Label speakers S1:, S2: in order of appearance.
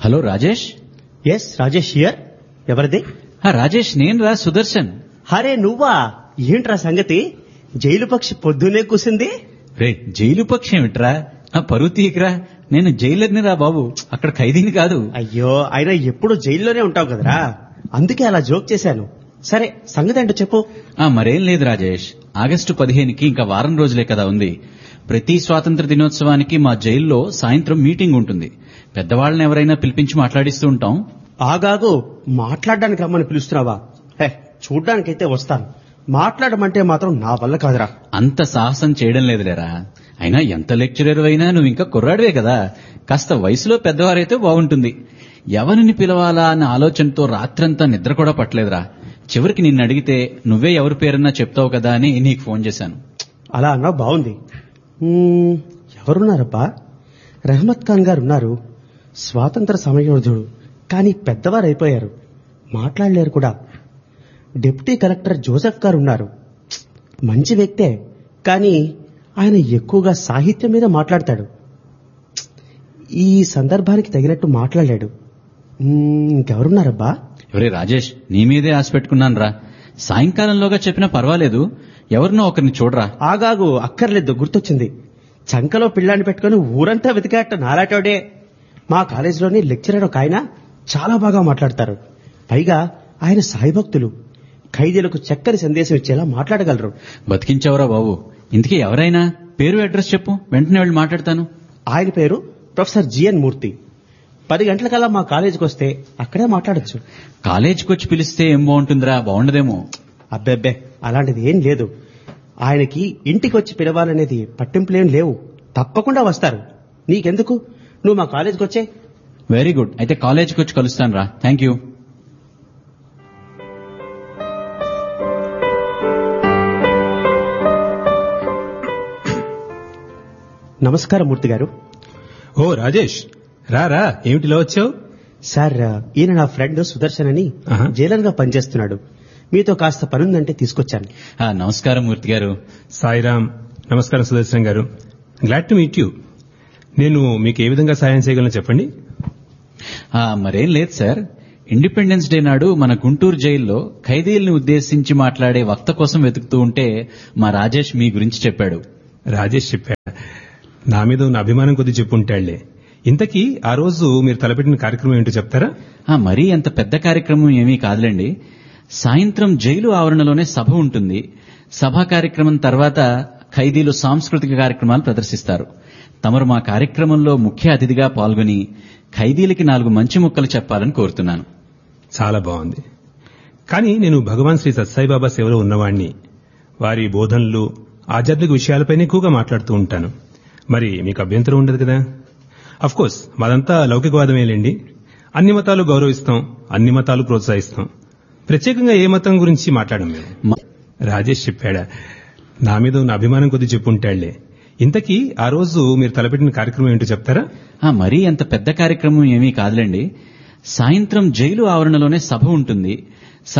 S1: Hello Rajesh
S2: yes Rajesh here ఎవరిది
S1: ఆ, రాజేష్ నేను రా సుదర్శన్
S2: హరే నువ్వా ఏంట్రా సంగతి జైలు పక్షి పొద్దునే కూసింది
S1: రే జైలు పక్షి ఏమిట్రా ఆ పరువు తీయకరా నేను జైలర్ని రా బాబు అక్కడ ఖైదీని కాదు
S2: అయ్యో అయినా ఎప్పుడు జైల్లోనే ఉంటావు కదరా అందుకే అలా జోక్ చేశాను సరే సంగతి ఏంటో చెప్పు
S1: ఆ మరేం లేదు రాజేష్ ఆగస్టు పదిహేనుకి ఇంకా వారం రోజులే కదా ఉంది ప్రతి స్వాతంత్ర దినోత్సవానికి మా జైల్లో సాయంత్రం మీటింగ్ ఉంటుంది పెద్దవాళ్ళని ఎవరైనా పిలిపించి మాట్లాడిస్తూ ఉంటాం
S2: ఆగాగు మాట్లాడడానికి రమ్మని పిలుస్తున్నావా హే చూడ్డానికైతే వస్తాను మాట్లాడమంటే మాత్రం నా వల్ల కాదురా
S1: అంత సాహసం చేయడం లేదులేరా అయినా ఎంత లెక్చరర్ అయినా నువ్వు ఇంకా కుర్రాడివే కదా కాస్త వయసులో పెద్దవారైతే బాగుంటుంది ఎవరిని పిలవాలా అన్న ఆలోచనతో రాత్రంతా నిద్ర కూడా పట్టలేదురా చివరికి నిన్ను అడిగితే నువ్వే ఎవరి పేరన్నా చెప్తావు కదా అని నీకు ఫోన్ చేశాను
S2: అలా అన్నావు బాగుంది మ్మ్, ఎవరున్నారబ్బా రెహమత్ ఖాన్ గారు ఉన్నారు స్వాతంత్ర సమయోధుడు కానీ పెద్దవారు అయిపోయారు మాట్లాడలేరు కూడా డిప్యూటీ కలెక్టర్ జోసెఫ్ గారు ఉన్నారు మంచి వ్యక్తే కానీ ఆయన ఎక్కువగా సాహిత్యం మీద మాట్లాడతాడు ఈ సందర్భానికి తగినట్టు మాట్లాడలేడు మ్మ్, ఇంకెవరున్నారబ్బా
S1: ఎవరే రాజేష్ నీ మీదే ఆశ పెట్టుకున్నాను రా సాయంకాలంలోగా చెప్పినా పర్వాలేదు ఎవరినో ఒకరిని చూడరా
S2: ఆగాగు అక్కర్లేదు గుర్తొచ్చింది చంకలో పిల్లాన్ని పెట్టుకుని ఊరంతా వెతికాట నాలాటోడే మా కాలేజీలోని లెక్చరర్ ఒక ఆయన చాలా బాగా మాట్లాడతారు పైగా ఆయన సాయిభక్తులు ఖైదీలకు చక్కని సందేశం ఇచ్చేలా మాట్లాడగలరు
S1: బతికించావురా బాబు ఇంతకీ ఎవరైనా పేరు అడ్రస్ చెప్పు వెంటనే వెళ్ళి మాట్లాడతాను
S2: ఆయన పేరు ప్రొఫెసర్ జిఎన్ మూర్తి పది గంటలకల్లా మా కాలేజీకి వస్తే అక్కడే మాట్లాడొచ్చు
S1: కాలేజీకి వచ్చి పిలిస్తే ఏం బాగుంటుందిరా బాగుండదేమో
S2: అబ్బెబ్బే అలాంటిది ఏం లేదు ఆయనకి ఇంటికి వచ్చి పిలవాలనేది పట్టింపులేం లేవు తప్పకుండా వస్తారు నీకెందుకు నువ్వు మా కాలేజీకి వచ్చే
S1: వెరీ గుడ్ అయితే కాలేజీకి వచ్చి కలుస్తాను రా థ్యాంక్ యూ
S2: నమస్కారం మూర్తి గారు
S3: ఓ రాజేష్ రా రా ఏమిటిలా వచ్చావు
S2: సార్ ఈయన నా ఫ్రెండ్ సుదర్శన్ అని
S3: ఆహా.
S2: జైలర్ గా పనిచేస్తున్నాడు మీతో కాస్త పనుందంటే తీసుకొచ్చాను
S1: ఆ, నమస్కారం మూర్తి గారు
S3: సాయిరామ్ నమస్కారం సుదర్శన్ గారు గ్లాడ్ టు మీట్ యూ నేను మీకు ఏ విధంగా సాయం చేయగలను చెప్పండి
S1: ఆ, మరేం లేదు సార్ ఇండిపెండెన్స్ డే నాడు మన గుంటూరు జైల్లో ఖైదీల్ని ఉద్దేశించి మాట్లాడే వక్త కోసం వెతుకుతూ ఉంటే మా రాజేష్ మీ గురించి చెప్పాడు
S3: రాజేష్ చెప్పా నా మీద ఉన్న అభిమానం కొద్ది చెప్పుంటాళ్లే ఇంతకీ ఆ రోజు మీరు తలపెట్టిన కార్యక్రమం ఏంటో చెప్తారా
S1: ఆ, మరీ అంత పెద్ద కార్యక్రమం ఏమీ కాదులేండి సాయంత్రం జైలు ఆవరణలోనే సభ ఉంటుంది సభా కార్యక్రమం తర్వాత ఖైదీలు సాంస్కృతిక కార్యక్రమాలు ప్రదర్శిస్తారు తమరు మా కార్యక్రమంలో ముఖ్య అతిథిగా పాల్గొని ఖైదీలకి నాలుగు మంచి ముక్కలు చెప్పాలని కోరుతున్నాను
S3: చాలా బాగుంది కానీ నేను భగవాన్ శ్రీ సత్సాయిబాబా సేవలో ఉన్నవాణ్ణి వారి బోధనలు ఆధ్యాత్మిక విషయాలపైన ఎక్కువగా మాట్లాడుతూ ఉంటాను మరి మీకు అభ్యంతరం ఉండదు కదా కోర్స్ మాదంతా లౌకికవాదమేలేండి అన్ని మతాలు గౌరవిస్తాం అన్ని మతాలు ప్రోత్సహిస్తాం ప్రత్యేకంగా ఏ మతం గురించి మాట్లాడం మేము
S1: మ-
S3: రాజేష్ చెప్పాడా నా మీద ఉన్న అభిమానం కొద్ది చెప్పుంటాళ్లే ఇంతకీ ఆ రోజు మీరు తలపెట్టిన కార్యక్రమం ఏంటో చెప్తారా
S1: ఆ, మరీ అంత పెద్ద కార్యక్రమం ఏమీ కాదులేండి సాయంత్రం జైలు ఆవరణలోనే సభ ఉంటుంది